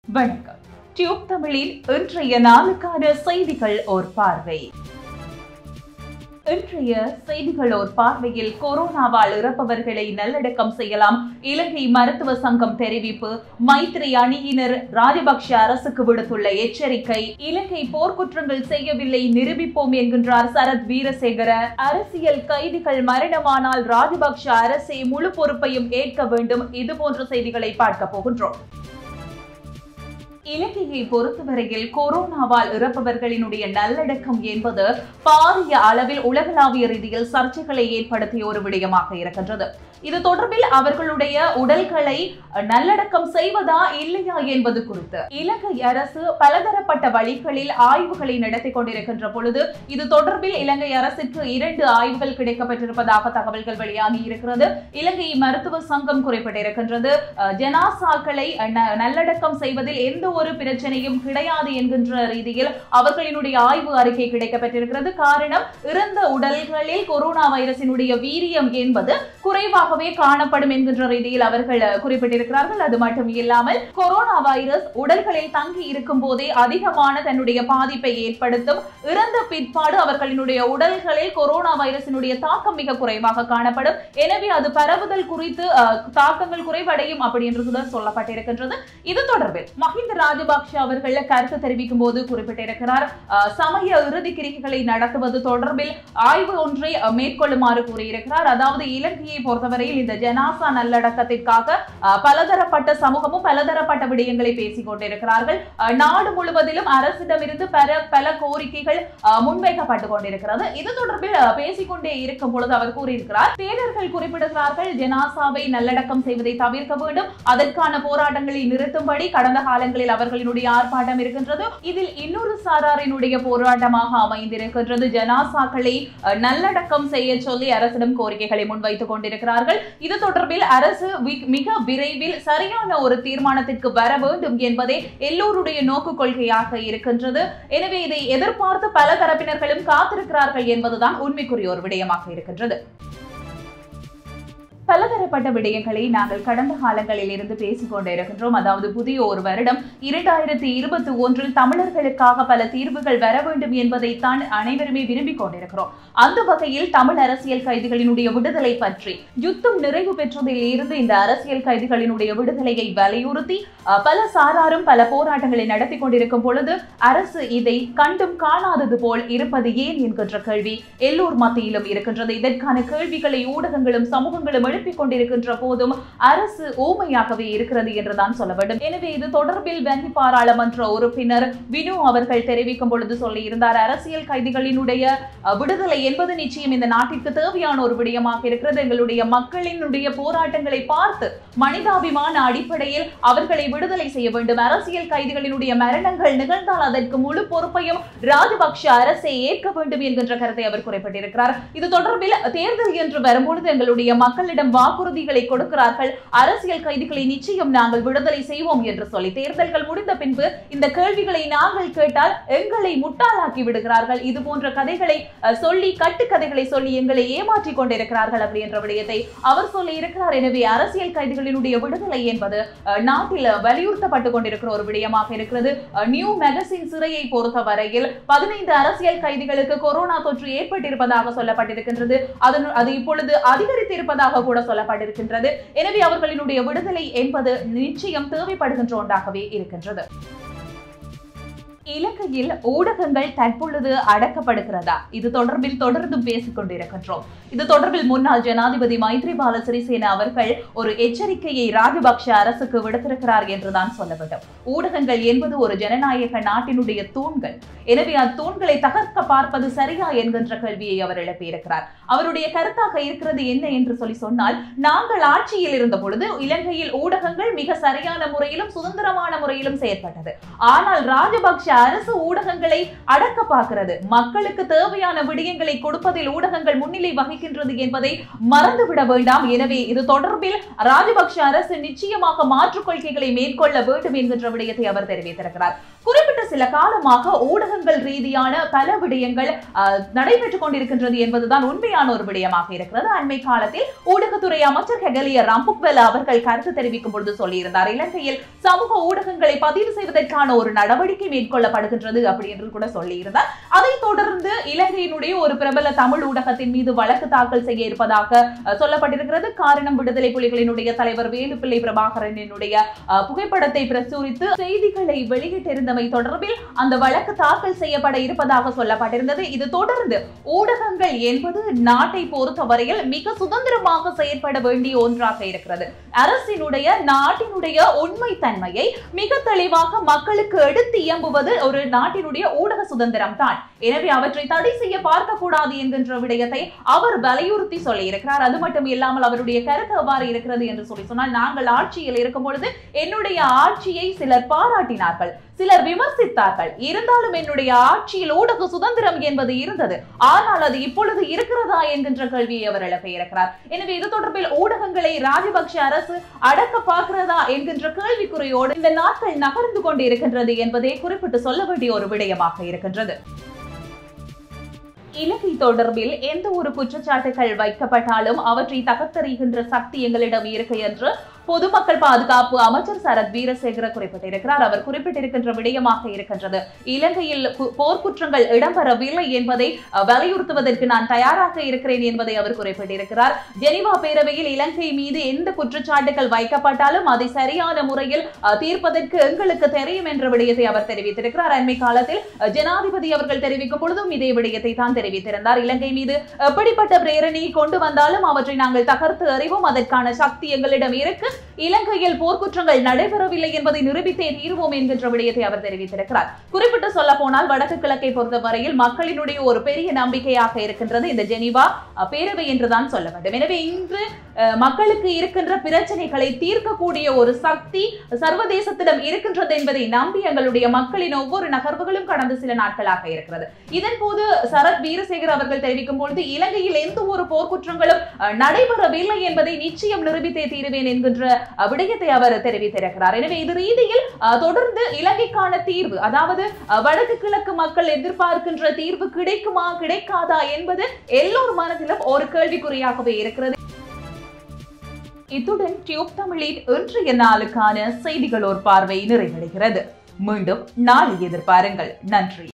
வணக்கம் டியூப் தமிழின் இன்றைய நாளுக்கான செய்திகள் ஓர் பார்வை இன்றைய செய்திகள் ஓர் பார்வையில் கொரோனாவால் இறப்பவர்களை நல்லடக்கம் செய்யலாம் இலங்கை மருத்துவ சங்கம் தெரிவிப்பு மைத்திரி அணியினர் ராஜபக்ஷ அரசுக்கு விடுத்துள்ள எச்சரிக்கை இலங்கை போர்க்குற்றங்கள் செய்யவில்லை நிரூபிப்போம் என்கின்றார் சரத் வீரசேகர அரசியல் கைதிகள் மரணமானால் ராஜபக்ஷ அரசே முழு பொறுப்பையும் ஏற்க வேண்டும் இது போன்ற செய்திகளை பார்க்க போகின்றோம் இலங்கையை பொறுத்தவரையில் கொரோனாவால் இறப்பவர்களினுடைய நல்லடக்கம் என்பது பாரிய அளவில் உலகளாவிய ரீதியில் சர்ச்சைகளை ஏற்படுத்திய ஒரு விடயமாக இருக்கின்றது இது தொடர்பில் அவர்களுடைய உடல்களை நல்லடக்கம் செய்வதா இல்லையா என்பது குறித்து இலங்கை அரசு பலதரப்பட்ட வழிகளில் ஆய்வுகளை நடத்தி கொண்டிருக்கின்ற பொழுது இது தொடர்பில் இலங்கை அரசுக்கு இரண்டு ஆய்வுகள் கிடைக்கப்பட்டிருப்பதாக தகவல்கள் வெளியாகி இருக்கிறது இலங்கை மருத்துவ சங்கம் குறிப்பிட்டிருக்கின்றது அஹ், ஜனாசாக்களை ந- நல்லடக்கம் செய்வதில் எந்த ஒரு பிரச்சனையும் கிடையாது என்கின்ற ரீதியில் அவர்களினுடைய ஆய்வு அறிக்கை கிடைக்கப்பட்டிருக்கிறது காரணம் இறந்த உடல்களில் கொரோனா வைரசினுடைய வீரியம் என்பது குறைவாகவே காணப்படும் என்கின்ற ரீதியில் அவர்கள் அஹ், குறிப்பிட்டிருக்கிறார்கள் அது மட்டும் இல்லாமல் கொரோனா வைரஸ் உடல்களில் தங்கி இருக்கும் போதே அதிகமான தன்னுடைய பாதிப்பை ஏற்படுத்தும் இறந்த பிற்பாடு அவர்களினுடைய உடல்களில் கொரோனா வைரசினுடைய தாக்கம் மிக குறைவாக காணப்படும் எனவே அது பரவுதல் குறித்து அஹ், தாக்கங்கள் குறைவடையும் அப்படி என்று கூட சொல்லப்பட்டிருக்கின்றது இது தொடர்பில் மஹிந்த ராஜபக்ஷ அவர்கள் கருத்து தெரிவிக்கும் போது குறிப்பிட்டிருக்கிறார் அஹ், சமய இறுதி கிரிகைகளை நடத்துவது தொடர்பில் ஆய்வு ஒன்றை அஹ், மேற்கொள்ளுமாறு கூறியிருக்கிறார் அதாவது இலங்கையை பொறுத்தவரையில் இந்த ஜனாசா நல்லடக்கத்திற்காக அஹ், பலதரப்பட்ட சமூகமும் பலதரப்பட்ட விடயங்களை பேசிக் கொண்டிருக்கிறார்கள் அஹ், நாடு முழுவதிலும் அரசிடமிருந்து பல பல கோரிக்கைகள் அஹ், முன்வைக்கப்பட்டுக் கொண்டிருக்கிறது இது தொடர்பில் அஹ், பேசிக்கொண்டே இருக்கும் பொழுது அவர் கூறியிருக்கிறார் தேரர்கள் குறிப்பிடுகிறார்கள் ஜனாசாவை நல்லடக்கம் செய்வதை தவிர்க்க வேண்டும் அதற்கான போராட்டங்களை நிறுத்தும்படி கடந்த காலங்களில் அவர்களினுடைய ஆர்ப்பாட்டம் இருக்கின்றது இதில் இன்னொரு சாராரினுடைய போராட்டமாக அமைந்திருக்கின்றது ஜனாசாக்களை அஹ், நல்லடக்கம் செய்ய சொல்லி அரசிடம் கோரிக்கைகளை முன்வைத்துக் கொண்டிருக்கிறார்கள் இது தொடர்பில் அரசு வி- மிக விரைவில் சரியான ஒரு தீர்மானத்திற்கு வர வேண்டும் என்பதே எல்லோருடைய நோக்கு கொள்கையாக இருக்கின்றது எனவே இதை எதிர்பார்த்து பல தரப்பினர்களும் காத்திருக்கிறார்கள் என்பதுதான் உண்மைக்குரிய ஒரு விடயமாக இருக்கின்றது பலதரப்பட்ட விடயங்களை நாங்கள் கடந்த காலங்களில் இருந்து பேசிக் கொண்டிருக்கின்றோம் அதாவது புதிய ஒரு வருடம் இரண்டாயிரத்தி இருபத்தி ஒன்றில் தமிழர்களுக்காக பல தீர்வுகள் வர வேண்டும் என்பதைத்தான் அனைவருமே விரும்பிக் கொண்டிருக்கிறோம் அந்த வகையில் தமிழ் அரசியல் கைதிகளினுடைய விடுதலை பற்றி யுத்தம் நிறைவு பெற்றதில் இருந்து இந்த அரசியல் கைதிகளினுடைய விடுதலையை வலியுறுத்தி அஹ், பல சாராரும் பல போராட்டங்களை நடத்தி கொண்டிருக்கும் பொழுது அரசு இதை கண்டும் காணாதது போல் இருப்பது ஏன் என்கின்ற கேள்வி எல்லோர் மத்தியிலும் இருக்கின்றது இதற்கான கேள்விகளை ஊடகங்களும் சமூகங்களும் எழுப்பிக் கொண்டிருக்கின்ற போதும் அரசு ஊமையாகவே இருக்கிறது என்றுதான் சொல்ல வேண்டும் எனவே இது தொடர்பில் வங்கி பாராளுமன்ற உறுப்பினர் வினு அவர்கள் தெரிவிக்கும் பொழுது சொல்லியிருந்தார் அரசியல் கைதிகளினுடைய அஹ், விடுதலை என்பது நிச்சயம் இந்த நாட்டிற்கு தேவையான ஒரு விடயமாக இருக்கிறது எங்களுடைய மக்களினுடைய போராட்டங்களை பார்த்து மனிதாபிமான அடிப்படையில் அவர்களை விடுதலை செய்ய வேண்டும் அரசியல் கைதிகளினுடைய மரணங்கள் நிகழ்ந்தால் அதற்கு முழு பொறுப்பையும் ராஜபக்ஷ அரசை ஏற்க வேண்டும் என்கின்ற கருத்தை அவர் குறிப்பிட்டிருக்கிறார் இது தொடர்பில் தேர்தல் என்று வரும்பொழுது எங்களுடைய மக்களிடம் வாக்குறுதிகளை கொடுக்கிறார்கள் அரசியல் கைதிகளை நிச்சயம் நாங்கள் விடுதலை செய்வோம் என்று சொல்லி தேர்தல்கள் முடிந்த பின்பு இந்த கேள்விகளை நாங்கள் கேட்டால் எங்களை முட்டாளாக்கி விடுகிறார்கள் இது போன்ற கதைகளை அஹ், சொல்லி கட்டுக்கதைகளை சொல்லி எங்களை ஏமாற்றி கொண்டிருக்கிறார்கள் அப்படி என்ற விடயத்தை அவர் சொல்லி இருக்கிறார் எனவே அரசியல் கைதிகளினுடைய விடுதலை என்பது அஹ், நாட்டில் வலியுறுத்தப்பட்டு கொண்டிருக்கிற ஒரு விடயமாக இருக்கிறது அஹ், நியூ மெகசின் சிறையை பொறுத்த வரையில் பதினைந்து அரசியல் கைதிகளுக்கு கொரோனா தொற்று ஏற்பட்டிருப்பதாக சொல்லப்பட்டிருக்கின்றது அதன் அது இப்பொழுது அதிகரித்திருப்பதாக கூட சொல்லப்பட்டிருக்கின்றது எனவே அவர்களினுடைய விடுதலை என்பது நிச்சயம் தேவைப்படுகின்ற ஒன்றாகவே இருக்கின்றது இலங்கையில் ஊடகங்கள் தற்பொழுது அடக்கப்படுகிறதா இது தொடர்பில் தொடர்ந்து பேசிக் கொண்டிருக்கின்றோம் இது தொடர்பில் முன்னாள் ஜனாதிபதி மைத்ரிபால சிறிசேன அவர்கள் ஒரு எச்சரிக்கையை ராஜபக்ஷ அரசுக்கு விடுத்திருக்கிறார் என்றுதான் சொல்ல வேண்டும் ஊடகங்கள் என்பது ஒரு ஜனநாயக நாட்டினுடைய தூண்கள் எனவே அத்தூண்களை தகர்க்க பார்ப்பது சரியா என்கின்ற கேள்வியை அவர் எழுப்பியிருக்கிறார் அவருடைய கருத்தாக இருக்கிறது என்ன என்று சொல்லி சொன்னால் நாங்கள் ஆட்சியில் இருந்த பொழுது இலங்கையில் ஊடகங்கள் மிக சரியான முறையிலும் சுதந்திரமான முறையிலும் செயற்பட்டது ஆனால் ராஜபக்ஷ அரசு ஊடகங்களை அடக்க பார்க்கிறது மக்களுக்கு தேவையான விடயங்களை கொடுப்பதில் ஊடகங்கள் முன்னிலை வகிக்கின்றது என்பதை மறந்துவிட வேண்டாம் எனவே இது தொடர்பில் ராஜபக்ஷ அரசு நிச்சயமாக மாற்றுக் கொள்கைகளை மேற்கொள்ள வேண்டும் என்கின்ற விடயத்தை அவர் தெரிவித்திருக்கிறார் குறிப்பிட்ட சில காலமாக ஊடகங்கள் ரீதியான பல விடயங்கள் அஹ், நடைபெற்றுக் கொண்டிருக்கின்றது என்பதுதான் உண்மையான ஒரு விடயமாக இருக்கிறது அண்மை காலத்தில் ஊடகத்துறை அமைச்சர் ஹெகலிய ரம்புக்வெல் அவர்கள் கருத்து தெரிவிக்கும் பொழுது சொல்லியிருந்தார் இலங்கையில் சமூக ஊடகங்களை பதிவு செய்வதற்கான ஒரு நடவடிக்கை மேற்கொள்ளப்படுகின்றது அப்படி என்று கூட சொல்லியிருந்தார் அதைத் தொடர்ந்து இலங்கையினுடைய ஒரு பிரபல தமிழ் ஊடகத்தின் மீது வழக்கு தாக்கல் செய்ய இருப்பதாக அஹ், சொல்லப்பட்டிருக்கிறது காரணம் விடுதலை புலிகளினுடைய தலைவர் வேலுப்பிள்ளை பிரபாகரனினுடைய அஹ், புகைப்படத்தை பிரசுரித்து செய்திகளை வெளியிட்டிருந்தமை தொடர்பில் அந்த வழக்கு தாக்கல் செய்யப்பட இருப்பதாக சொல்லப்பட்டிருந்தது இது தொடர்ந்து ஊடகங்கள் என்பது நாட்டை பொறுத்தவரையில் மிக சுதந்திரமாக செயற்பட வேண்டிய ஒன்றாக இருக்கிறது அரசினுடைய நாட்டினுடைய உண்மை தன்மையை மிக தெளிவாக மக்களுக்கு எடுத்து இயம்புவது ஒரு நாட்டினுடைய ஊடக சுதந்திரம் தான் எனவே அவற்றை தடை செய்ய பார்க்க கூடாது என்கின்ற விடயத்தை அவர் வலியுறுத்தி சொல்லி இருக்கிறார் அது மட்டும் இல்லாமல் அவருடைய கருத்து எவ்வாறு இருக்கிறது என்று சொல்லி சொன்னால் நாங்கள் ஆட்சியில் இருக்கும் பொழுது என்னுடைய ஆட்சியை சிலர் பாராட்டினார்கள் சிலர் விமர்சித்தார்கள் இருந்தாலும் என்னுடைய ஆட்சியில் ஊடக சுதந்திரம் என்பது இருந்தது ஆனால் அது இப்பொழுது இருக்கிறதா என்கின்ற கேள்வியை அவர் எழுப்ப இருக்கிறார் எனவே இது தொடர்பில் ஊடகங்களை ராஜபக்ஷ அரசு அடக்க பார்க்கிறதா என்கின்ற கேள்விக்குறியோடு இந்த நாட்கள் நகர்ந்து கொண்டு இருக்கின்றது என்பதை குறிப்பிட்டு சொல்ல வேண்டிய ஒரு விடயமாக இருக்கின்றது இலங்கை தொடர்பில் எந்த ஒரு குற்றச்சாட்டுகள் வைக்கப்பட்டாலும் அவற்றை தகர்த்தெறிகின்ற சக்தி எங்களிடம் இருக்கு என்று பொதுமக்கள் பாதுகாப்பு அமைச்சர் சரத் வீரசேகர குறிப்பிட்டிருக்கிறார் அவர் குறிப்பிட்டிருக்கின்ற விடயமாக இருக்கின்றது இலங்கையில் கு- போர்க்குற்றங்கள் இடம்பெறவில்லை என்பதை அஹ், வலியுறுத்துவதற்கு நான் தயாராக இருக்கிறேன் என்பதை அவர் குறிப்பிட்டிருக்கிறார் ஜெனீவா பேரவையில் இலங்கை மீது எந்த குற்றச்சாட்டுகள் வைக்கப்பட்டாலும் அதை சரியான முறையில் அஹ், தீர்ப்பதற்கு எங்களுக்கு தெரியும் என்ற விடயத்தை அவர் தெரிவித்திருக்கிறார் அண்மை காலத்தில் அஹ், ஜனாதிபதி அவர்கள் தெரிவிக்கும் பொழுதும் இதே விடயத்தை தான் தெரிவித்திருந்தார் இலங்கை மீது எப்படிப்பட்ட பிரேரணையை கொண்டு வந்தாலும் அவற்றை நாங்கள் தகர்த்து அறிவோம் அதற்கான சக்தி எங்களிடம் இருக்கு இலங்கையில் போர்க்குற்றங்கள் நடைபெறவில்லை என்பதை நிரூபித்தே தீர்வோம் என்கின்ற விடயத்தை அவர் தெரிவித்திருக்கிறார் குறிப்பிட்டு சொல்ல போனால் வடக்கு கிழக்கை பொறுத்தவரையில் மக்களினுடைய ஒரு பெரிய நம்பிக்கையாக இருக்கின்றது இந்த ஜெனீவா அஹ், பேரவை என்றுதான் சொல்ல வேண்டும் எனவே இன்று அஹ், மக்களுக்கு இருக்கின்ற பிரச்சனைகளை தீர்க்கக்கூடிய ஒரு சக்தி சர்வதேசத்திடம் இருக்கின்றது என்பதை நம்பி எங்களுடைய மக்களின் ஒவ்வொரு நகர்வுகளும் கடந்த சில நாட்களாக இருக்கிறது இதன் போது சரத் வீரசேகர் அவர்கள் தெரிவிக்கும் பொழுது இலங்கையில் எந்த ஒரு போர்க்குற்றங்களும் அஹ், நடைபெறவில்லை என்பதை நிச்சயம் நிரூபித்தே தீருவேன் என்கின்ற அஹ், விடயத்தை அவர் தெரிவித்திருக்கிறார் எனவே இது ரீதியில் அஹ், தொடர்ந்து இலங்கைக்கான தீர்வு அதாவது அஹ், வடக்கு கிழக்கு மக்கள் எதிர்பார்க்கின்ற தீர்வு கிடைக்குமா கிடைக்காதா என்பது எல்லோர் மனதிலும் ஒரு கேள்விக்குறியாகவே இருக்கிறது இத்துடன் டியூப் தமிழின் இன்றைய நாளுக்கான செய்திகள் ஒரு பார்வை நிறைவடைகிறது மீண்டும் நாளை எதிர்பாருங்கள் நன்றி